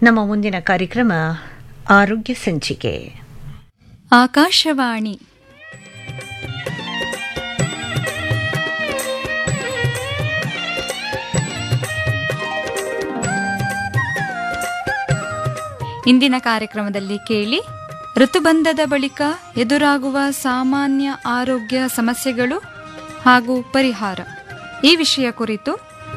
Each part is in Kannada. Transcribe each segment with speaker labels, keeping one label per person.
Speaker 1: ನಮ್ಮ ಮುಂದಿನ ಕಾರ್ಯಕ್ರಮ ಆರೋಗ್ಯ ಸಂಚಿಕೆ
Speaker 2: ಆಕಾಶವಾಣಿ ಇಂದಿನ ಕಾರ್ಯಕ್ರಮದಲ್ಲಿ ಕೇಳಿ ಋತುಬಂಧದ ಬಳಿಕ ಎದುರಾಗುವ ಸಾಮಾನ್ಯ ಆರೋಗ್ಯ ಸಮಸ್ಯೆಗಳು ಹಾಗೂ ಪರಿಹಾರ ಈ ವಿಷಯ ಕುರಿತು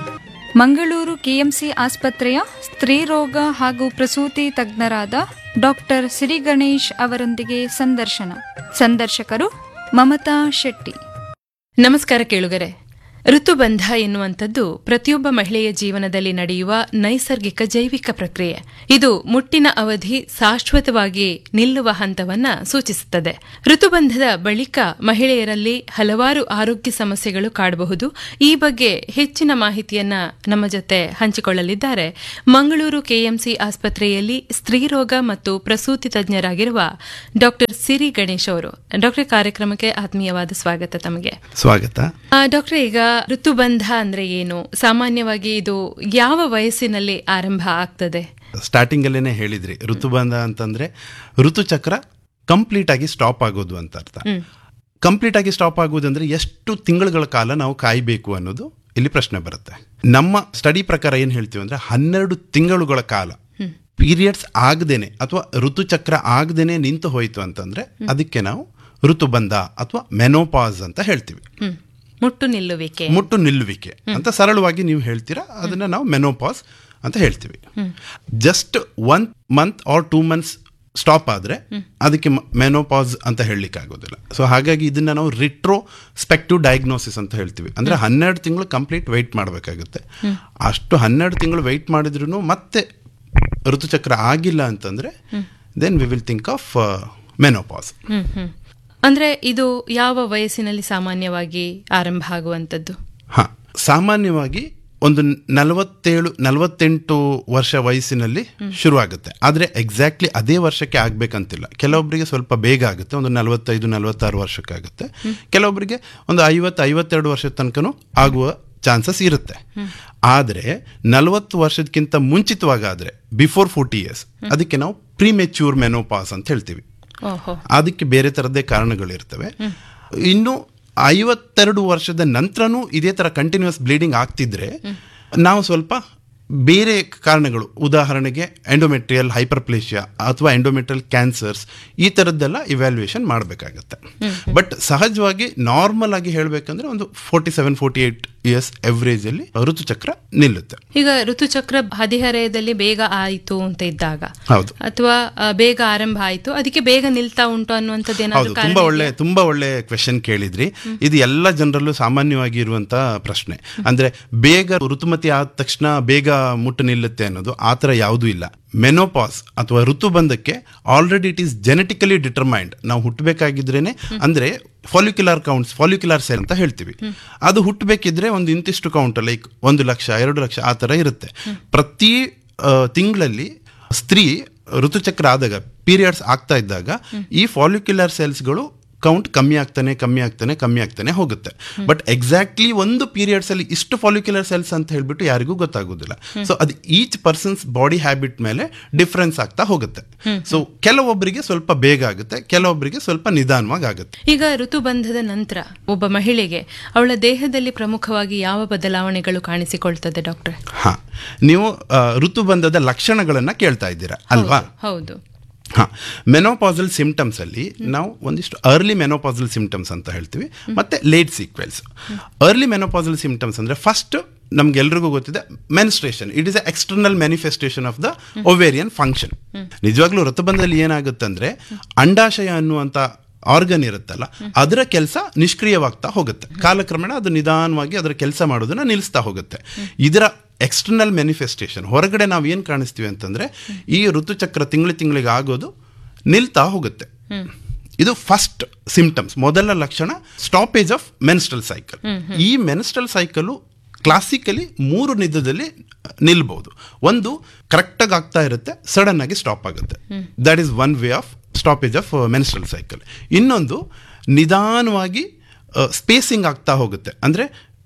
Speaker 2: ಮಂಗಳೂರು ಕೆಎಂಸಿ ಆಸ್ಪತ್ರೆಯ ಸ್ತ್ರೀರೋಗ ಹಾಗೂ ಪ್ರಸೂತಿ ತಜ್ಞರಾದ ಡಾಕ್ಟರ್ ಸಿರಿಗಣೇಶ್ ಅವರೊಂದಿಗೆ ಸಂದರ್ಶನ ಸಂದರ್ಶಕರು ಮಮತಾ ಶೆಟ್ಟಿ
Speaker 3: ನಮಸ್ಕಾರ ಕೇಳುಗರೆ ಋತುಬಂಧ ಎನ್ನುವಂಥದ್ದು ಪ್ರತಿಯೊಬ್ಬ ಮಹಿಳೆಯ ಜೀವನದಲ್ಲಿ ನಡೆಯುವ ನೈಸರ್ಗಿಕ ಜೈವಿಕ ಪ್ರಕ್ರಿಯೆ ಇದು ಮುಟ್ಟಿನ ಅವಧಿ ಶಾಶ್ವತವಾಗಿ ನಿಲ್ಲುವ ಹಂತವನ್ನ ಸೂಚಿಸುತ್ತದೆ ಋತುಬಂಧದ ಬಳಿಕ ಮಹಿಳೆಯರಲ್ಲಿ ಹಲವಾರು ಆರೋಗ್ಯ ಸಮಸ್ಯೆಗಳು ಕಾಡಬಹುದು ಈ ಬಗ್ಗೆ ಹೆಚ್ಚಿನ ಮಾಹಿತಿಯನ್ನ ನಮ್ಮ ಜೊತೆ ಹಂಚಿಕೊಳ್ಳಲಿದ್ದಾರೆ ಮಂಗಳೂರು ಕೆಎಂಸಿ ಆಸ್ಪತ್ರೆಯಲ್ಲಿ ಸ್ತ್ರೀರೋಗ ಮತ್ತು ಪ್ರಸೂತಿ ತಜ್ಞರಾಗಿರುವ ಡಾಕ್ಟರ್ ಸಿರಿ ಗಣೇಶ್ ಅವರು ಡಾಕ್ಟರ್ ಕಾರ್ಯಕ್ರಮಕ್ಕೆ ಆತ್ಮೀಯವಾದ ಸ್ವಾಗತ ತಮಗೆ
Speaker 4: ಸ್ವಾಗತ
Speaker 3: ಆ, ಡಾಕ್ಟ್ರೆ ಈಗ ಋತುಬಂಧ ಅಂದ್ರೆ ಏನು ಸಾಮಾನ್ಯವಾಗಿ ಇದು ಯಾವ ವಯಸ್ಸಿನಲ್ಲಿ ಆರಂಭ ಆಗ್ತದೆ
Speaker 4: ಸ್ಟಾರ್ಟಿಂಗ್ ಅಲ್ಲೇನೆ ಹೇಳಿದ್ರಿ ಋತುಬಂಧ ಅಂತಂದ್ರೆ ಋತುಚಕ್ರ ಕಂಪ್ಲೀಟ್ ಆಗಿ ಸ್ಟಾಪ್ ಆಗೋದು ಅಂತ ಅರ್ಥ ಕಂಪ್ಲೀಟ್ ಆಗಿ ಸ್ಟಾಪ್ ಆಗೋದಂದ್ರೆ ಎಷ್ಟು ತಿಂಗಳುಗಳ ಕಾಲ ನಾವು ಕಾಯಬೇಕು ಅನ್ನೋದು ಇಲ್ಲಿ ಪ್ರಶ್ನೆ ಬರುತ್ತೆ ನಮ್ಮ ಸ್ಟಡಿ ಪ್ರಕಾರ ಏನ್ ಹೇಳ್ತೀವಿ ಅಂದ್ರೆ ಹನ್ನೆರಡು ತಿಂಗಳುಗಳ ಕಾಲ ಪೀರಿಯಡ್ಸ್ ಆಗದೇನೆ ಅಥವಾ ಋತುಚಕ್ರ ಆಗದೇನೆ ನಿಂತು ಹೋಯ್ತು ಅಂತಂದ್ರೆ ಅದಕ್ಕೆ ನಾವು ಋತುಬಂಧ ಅಥವಾ ಮೆನೋಪಾಸ್ ಅಂತ ಹೇಳ್ತೀವಿ
Speaker 3: ಹ್ಮ್ ಮುಟ್ಟು ನಿಲ್ಲುವಿಕೆ
Speaker 4: ಮುಟ್ಟು ನಿಲ್ಲುವಿಕೆ ಅಂತ ಸರಳವಾಗಿ ನೀವು ಹೇಳ್ತೀರಾ ಅದನ್ನ ನಾವು ಮೆನೋಪಾಸ್ ಅಂತ ಹೇಳ್ತೀವಿ just one month or two months stop ಆದ್ರೆ ಅದಕ್ಕೆ ಮೆನೋಪಾಸ್ ಅಂತ ಹೇಳಲಿಕ್ಕೆ ಆಗೋದಿಲ್ಲ ಸೊ ಹಾಗಾಗಿ ಇದನ್ನ ನಾವು ರಿಟ್ರೋ ಸ್ಪೆಕ್ಟಿವ್ ಡಯಾಗ್ನೋಸಿಸ್ ಅಂತ ಹೇಳ್ತೀವಿ ಅಂದ್ರೆ ಹನ್ನೆರಡು ತಿಂಗಳು ಕಂಪ್ಲೀಟ್ ವೆಯ್ಟ್ ಮಾಡಬೇಕಾಗುತ್ತೆ ಅಷ್ಟು ಹನ್ನೆರಡು ತಿಂಗಳು ವೆಯ್ಟ್ ಮಾಡಿದ್ರು ಮತ್ತೆ ಋತುಚಕ್ರ ಆಗಿಲ್ಲ ಅಂತಂದ್ರೆ then we will think of menopause
Speaker 3: ಹ್ಮ್ ಹ್ಮ್ ಅಂದ್ರೆ ಇದು ಯಾವ ವಯಸ್ಸಿನಲ್ಲಿ ಸಾಮಾನ್ಯವಾಗಿ ಆರಂಭ ಆಗುವಂತದ್ದು
Speaker 4: ಹಾ ಸಾಮಾನ್ಯವಾಗಿ ಒಂದು ನಲವತ್ತೇಳು ನಲವತ್ತೆಂಟು ವರ್ಷ ವಯಸ್ಸಿನಲ್ಲಿ ಶುರುವಾಗುತ್ತೆ ಆದರೆ ಎಕ್ಸಾಕ್ಟ್ಲಿ ಅದೇ ವರ್ಷಕ್ಕೆ ಆಗ್ಬೇಕಂತಿಲ್ಲ ಕೆಲವೊಬ್ಬರಿಗೆ ಸ್ವಲ್ಪ ಬೇಗ ಆಗುತ್ತೆ ಒಂದು ನಲವತ್ತೈದು ನಲವತ್ತಾರು ವರ್ಷಕ್ಕೆ ಆಗುತ್ತೆ ಕೆಲವೊಬ್ಬರಿಗೆ ಒಂದು ಐವತ್ತು ಐವತ್ತೆರಡು ವರ್ಷದ ತನಕನೂ ಆಗುವ ಚಾನ್ಸಸ್ ಇರುತ್ತೆ ಆದರೆ ನಲವತ್ತು ವರ್ಷದಕ್ಕಿಂತ ಮುಂಚಿತವಾಗಾದ್ರೆ ಬಿಫೋರ್ ಫೋರ್ಟಿ ಇಯರ್ಸ್ ಅದಕ್ಕೆ ನಾವು ಪ್ರಿಮೆಚ್ಯೂರ್ ಮೆನೋಪಾಸ್ ಅಂತ ಹೇಳ್ತೀವಿ
Speaker 3: ಓಹೋ
Speaker 4: ಅದಕ್ಕೆ ಬೇರೆ ಥರದ್ದೇ ಕಾರಣಗಳಿರ್ತವೆ ಇನ್ನು ಐವತ್ತೆರಡು ವರ್ಷದ ನಂತರನೂ ಇದೇ ಥರ ಕಂಟಿನ್ಯೂಸ್ ಬ್ಲೀಡಿಂಗ್ ಆಗ್ತಿದ್ರೆ ನಾವು ಸ್ವಲ್ಪ ಬೇರೆ ಕಾರಣಗಳು ಉದಾಹರಣೆಗೆ ಎಂಡೋಮೆಟ್ರಿಯಲ್ ಹೈಪರ್ಪ್ಲೇಷಿಯಾ ಅಥವಾ ಎಂಡೋಮೆಟ್ರಿಯಲ್ ಕ್ಯಾನ್ಸರ್ಸ್ ಈ ಥರದ್ದೆಲ್ಲ ಇವ್ಯಾಲ್ಯೂಯೇಷನ್ ಮಾಡಬೇಕಾಗತ್ತೆ ಬಟ್ ಸಹಜವಾಗಿ ನಾರ್ಮಲ್ ಆಗಿ ಹೇಳಬೇಕಂದ್ರೆ ಒಂದು forty seven forty eight years ಎವರೇಜಲ್ಲಿ ಋತುಚಕ್ರ ನಿಲ್ಲುತ್ತೆ
Speaker 3: ಈಗ ಋತುಚಕ್ರ ಹದಿಹರೆಯದಲ್ಲಿ ಬೇಗ ಆಯಿತು ಅಂತ ಇದ್ದಾಗ
Speaker 4: ಹೌದು
Speaker 3: ಅಥವಾ ಆ, ಬೇಗ ಆರಂಭ ಆಯಿತು ಅದಕ್ಕೆ ಬೇಗ ನಿಲ್ತಾ ಉಂಟು ಅನ್ನುವಂಥದ್ದು
Speaker 4: ಹೌದು
Speaker 3: ಏನಾದ್ರು
Speaker 4: ತುಂಬಾ ಒಳ್ಳೆ ತುಂಬಾ ಒಳ್ಳೆ ಕ್ವೆಶನ್ ಕೇಳಿದ್ರಿ ಇದು ಎಲ್ಲ ಜನರಲ್ಲೂ ಸಾಮಾನ್ಯವಾಗಿ ಇರುವಂತ ಪ್ರಶ್ನೆ ಅಂದ್ರೆ ಬೇಗ ಋತುಮತಿ ಆದ ತಕ್ಷಣ ಬೇಗ ಮುಟ್ಟು ನಿಲ್ಲುತ್ತೆ ಅನ್ನೋದು ಆ ಥರ ಯಾವುದೂ ಇಲ್ಲ ಮೆನೋಪಾಸ್ ಅಥವಾ ಋತುಬಂಧಕ್ಕೆ already it is genetically determined ನಾವು ಹುಟ್ಟಬೇಕಾಗಿದ್ರೇನೆ ಅಂದ್ರೆ ಫಾಲ್ಯುಕ್ಯುಲಾರ್ ಕೌಂಟ್ಸ್ ಫಾಲ್ಯುಕ್ಯುಲಾರ್ ಸೆಲ್ ಅಂತ ಹೇಳ್ತೀವಿ ಅದು ಹುಟ್ಟಬೇಕಿದ್ರೆ ಒಂದು ಇಂತಿಷ್ಟು ಕೌಂಟ್ ಲೈಕ್ ಒಂದು ಲಕ್ಷ ಎರಡು ಲಕ್ಷ ಆ ಥರ ಇರುತ್ತೆ ಪ್ರತಿ ತಿಂಗಳಲ್ಲಿ ಸ್ತ್ರೀ ಋತುಚಕ್ರ ಆದಾಗ ಪೀರಿಯಡ್ಸ್ ಆಗ್ತಾ ಇದ್ದಾಗ ಈ ಫಾಲ್ಯುಕ್ಯುಲರ್ ಸೆಲ್ಸ್ಗಳು ಕೌಂಟ್ ಕಮ್ಮಿ ಆಗ್ತಾನೆ ಕಮ್ಮಿ ಆಗ್ತಾನೆ ಕಮ್ಮಿ ಆಗ್ತಾನೆ ಹೋಗುತ್ತೆ ಬಟ್ ಎಕ್ಸಾಕ್ಟ್ಲಿ ಒಂದು ಪೀರಿಯಡ್ಸ್ ಅಲ್ಲಿ ಇಷ್ಟು ಫಾಲ್ಯುಕ್ಯುಲರ್ ಸೆಲ್ಸ್ ಅಂತ ಹೇಳ್ಬಿಟ್ಟು ಯಾರಿಗೂ ಗೊತ್ತಾಗೋದಿಲ್ಲ ಸೊ ಅದು ಈಚ್ ಪರ್ಸನ್ಸ್ ಬಾಡಿ ಹ್ಯಾಬಿಟ್ ಮೇಲೆ ಡಿಫ್ರೆನ್ಸ್ ಆಗ್ತಾ ಹೋಗುತ್ತೆ ಸೊ ಕೆಲವೊಬ್ಬರಿಗೆ ಸ್ವಲ್ಪ ಬೇಗ ಆಗುತ್ತೆ ಕೆಲವೊಬ್ಬರಿಗೆ ಸ್ವಲ್ಪ ನಿಧಾನವಾಗಿ ಆಗುತ್ತೆ
Speaker 3: ಈಗ ಋತುಬಂಧದ ನಂತರ ಒಬ್ಬ ಮಹಿಳೆಗೆ ಅವಳ ದೇಹದಲ್ಲಿ ಪ್ರಮುಖವಾಗಿ ಯಾವ ಬದಲಾವಣೆಗಳು ಕಾಣಿಸಿಕೊಳ್ತದೆ ಡಾಕ್ಟರ್
Speaker 4: ಹಾ ನೀವು ಆ, ಋತುಬಂಧದ ಲಕ್ಷಣಗಳನ್ನ ಕೇಳ್ತಾ ಇದ್ದೀರಾ ಅಲ್ವಾ
Speaker 3: ಹೌದು
Speaker 4: ಹಾ ಮೆನೋಪಾಸಲ್ ಸಿಂಪ್ಟಮ್ಸ್ ಅಲ್ಲಿ ನಾವು ಒಂದಿಷ್ಟು ಅರ್ಲಿ ಮೆನೋಪಾಸಲ್ ಸಿಂಪ್ಟಮ್ಸ್ ಅಂತ ಹೇಳ್ತೀವಿ ಮತ್ತೆ late sequels early menopausal symptoms ಅಂದ್ರೆ ಫಸ್ಟ್ ನಮ್ಗೆಲ್ರಿಗೂ ಗೊತ್ತಿದೆ menstruation it is external manifestation of the ovarian function ನಿಜವಾಗ್ಲೂ ಋತುಬಂಧದಲ್ಲಿ ಏನಾಗುತ್ತಂದ್ರೆ ಅಂಡಾಶಯ ಅನ್ನುವಂತ ಆರ್ಗನ್ ಇರುತ್ತಲ್ಲ ಅದರ ಕೆಲಸ ನಿಷ್ಕ್ರಿಯವಾಗ್ತಾ ಹೋಗುತ್ತೆ ಕಾಲಕ್ರಮೇಣ ಅದು ನಿಧಾನವಾಗಿ ಅದರ ಕೆಲಸ ಮಾಡೋದನ್ನ ನಿಲ್ಲಿಸ್ತಾ ಹೋಗುತ್ತೆ ಇದರ ಎಕ್ಸ್ಟರ್ನಲ್ ಮ್ಯಾನಿಫೆಸ್ಟೇಷನ್ ಹೊರಗಡೆ ನಾವು ಏನು ಕಾಣಿಸ್ತೀವಿ ಅಂತಂದ್ರೆ ಈ ಋತುಚಕ್ರ ತಿಂಗಳು ತಿಂಗಳಿಗೆ ಆಗೋದು ನಿಲ್ತಾ ಹೋಗುತ್ತೆ ಇದು ಫಸ್ಟ್ ಸಿಂಪ್ಟಮ್ಸ್ ಮೊದಲ ಲಕ್ಷಣ ಸ್ಟಾಪೇಜ್ ಆಫ್ ಮೆನ್ಸ್ಟ್ರಲ್ ಸೈಕಲ್ ಈ ಮೆನ್ಸ್ಟ್ರಲ್ ಸೈಕಲ್ ಕ್ಲಾಸಿಕಲಿ ಮೂರು ನಿದ್ದದಲ್ಲಿ ನಿಲ್ಬಹುದು ಒಂದು ಕರೆಕ್ಟಾಗಿ ಆಗ್ತಾ ಇರುತ್ತೆ ಸಡನ್ ಆಗಿ ಸ್ಟಾಪ್ ಆಗುತ್ತೆ that is one way of stoppage of menstrual cycle ಇನ್ನೊಂದು ನಿಧಾನವಾಗಿ ಸ್ಪೇಸಿಂಗ್ ಆಗ್ತಾ ಹೋಗುತ್ತೆ ಅಂದರೆ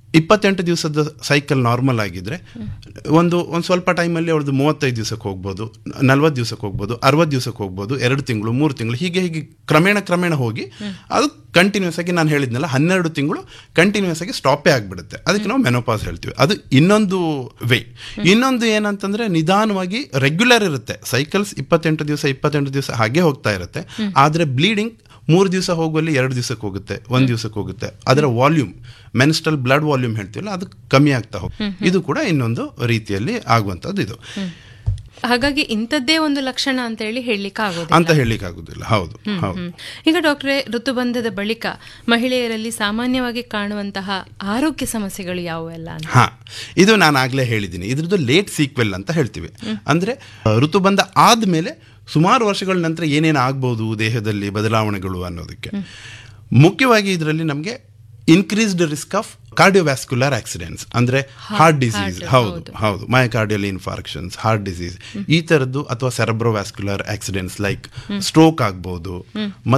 Speaker 4: ಇಪ್ಪತ್ತೆಂಟು ದಿವಸದ ಸೈಕಲ್ ನಾರ್ಮಲ್ ಆಗಿದ್ರೆ ಒಂದು ಒಂದು ಸ್ವಲ್ಪ ಟೈಮಲ್ಲಿ ಅವ್ರದ್ದು ಮೂವತ್ತೈದು ದಿವಸಕ್ಕೆ ಹೋಗ್ಬೋದು ನಲ್ವತ್ತು ದಿವಸಕ್ಕೆ ಹೋಗ್ಬೋದು ಅರವತ್ತು ದಿವಸಕ್ಕೆ ಹೋಗ್ಬೋದು ಎರಡು ತಿಂಗಳು ಮೂರು ತಿಂಗಳು ಹೀಗೆ ಹೀಗೆ ಕ್ರಮೇಣ ಕ್ರಮೇಣ ಹೋಗಿ ಅದು ಕಂಟಿನ್ಯೂಸ್ ಆಗಿ ನಾನು ಹೇಳಿದ್ನಲ್ಲ ಹನ್ನೆರಡು ತಿಂಗಳು ಕಂಟಿನ್ಯೂಸ್ ಆಗಿ ಸ್ಟಾಪೇ ಆಗಿಬಿಡುತ್ತೆ ಅದಕ್ಕೆ ನಾವು ಮೆನೋಪಾಸ್ ಹೇಳ್ತೀವಿ ಅದು ಇನ್ನೊಂದು ವೇ ಇನ್ನೊಂದು ಏನಂತಂದ್ರೆ ನಿಧಾನವಾಗಿ ರೆಗ್ಯುಲರ್ ಇರುತ್ತೆ ಸೈಕಲ್ಸ್ ಇಪ್ಪತ್ತೆಂಟು ದಿವಸ ಇಪ್ಪತ್ತೆಂಟು ದಿವಸ ಹಾಗೆ ಹೋಗ್ತಾ ಇರುತ್ತೆ ಆದರೆ ಬ್ಲೀಡಿಂಗ್ ಮೂರು ದಿವಸ ಹೋಗುವಲ್ಲಿ ಎರಡು ದಿವಸಕ್ಕೆ ಹೋಗುತ್ತೆ ಒಂದು ದಿವಸಕ್ಕೆ ಹೋಗುತ್ತೆ ಅದರ ವಾಲ್ಯೂಮ್ ಮೆನ್ಸ್ಟಲ್ ಬ್ಲಡ್ ವಾಲ್ಯೂಮ್ ಹೇಳ್ತೀವಲ್ಲ ಅದು ಕಮ್ಮಿ ಆಗ್ತಾ ಹೋಗುತ್ತೆ ಇದು ಕೂಡ ಇನ್ನೊಂದು ರೀತಿಯಲ್ಲಿ ಆಗುವಂಥದ್ದು ಇದು
Speaker 3: ಹಾಗಾಗಿ ಇಂಥದ್ದೇ ಒಂದು ಲಕ್ಷಣ ಅಂತ ಹೇಳಿ ಹೇಳಲಿಕ್ಕೆ ಆಗೋದಿಲ್ಲ
Speaker 4: ಅಂತ ಹೇಳಲಿಕ್ಕೆ ಆಗುದಿಲ್ಲ ಹೌದು ಹೌದು
Speaker 3: ಹ್ಮ್. ಈಗ ಡಾಕ್ಟ್ರೆ ಋತುಬಂಧದ ಬಳಿಕ ಮಹಿಳೆಯರಲ್ಲಿ ಸಾಮಾನ್ಯವಾಗಿ ಕಾಣುವಂತಹ ಆರೋಗ್ಯ ಸಮಸ್ಯೆಗಳು ಯಾವುವೆಲ್ಲ ಅಂತ
Speaker 4: ಹಾ ಇದು ನಾನು ಆಗ್ಲೇ ಹೇಳಿದ್ದೀನಿ ಇದ್ರದ್ದು ಲೇಟ್ ಸೀಕ್ವೆಲ್ ಅಂತ ಹೇಳ್ತೀವಿ ಅಂದ್ರೆ ಆ, ಋತುಬಂಧ ಆದ್ಮೇಲೆ ಸುಮಾರು ವರ್ಷಗಳ ನಂತರ ಏನೇನು ಆಗ್ಬೋದು ದೇಹದಲ್ಲಿ ಬದಲಾವಣೆಗಳು ಅನ್ನೋದಕ್ಕೆ ಮುಖ್ಯವಾಗಿ ಇದರಲ್ಲಿ ನಮಗೆ increased risk of cardiovascular accidents ಅಂದ್ರೆ ಹಾರ್ಟ್ ಡಿಸೀಸ್ ಹೌದು ಹೌದು ಮಯೋಕಾರ್ಡಿಯಲ್ ಇನ್ಫಾರ್ಕ್ಷನ್ಸ್ ಹಾರ್ಟ್ ಡಿಸೀಸ್ ಈ ತರದ್ದು ಅಥವಾ ಸೆರೆಬ್ರೋವ್ಯಾಸ್ಕ್ಯುಲರ್ ಆಕ್ಸಿಡೆಂಟ್ಸ್ ಲೈಕ್ ಸ್ಟ್ರೋಕ್ ಆಗ್ಬೋದು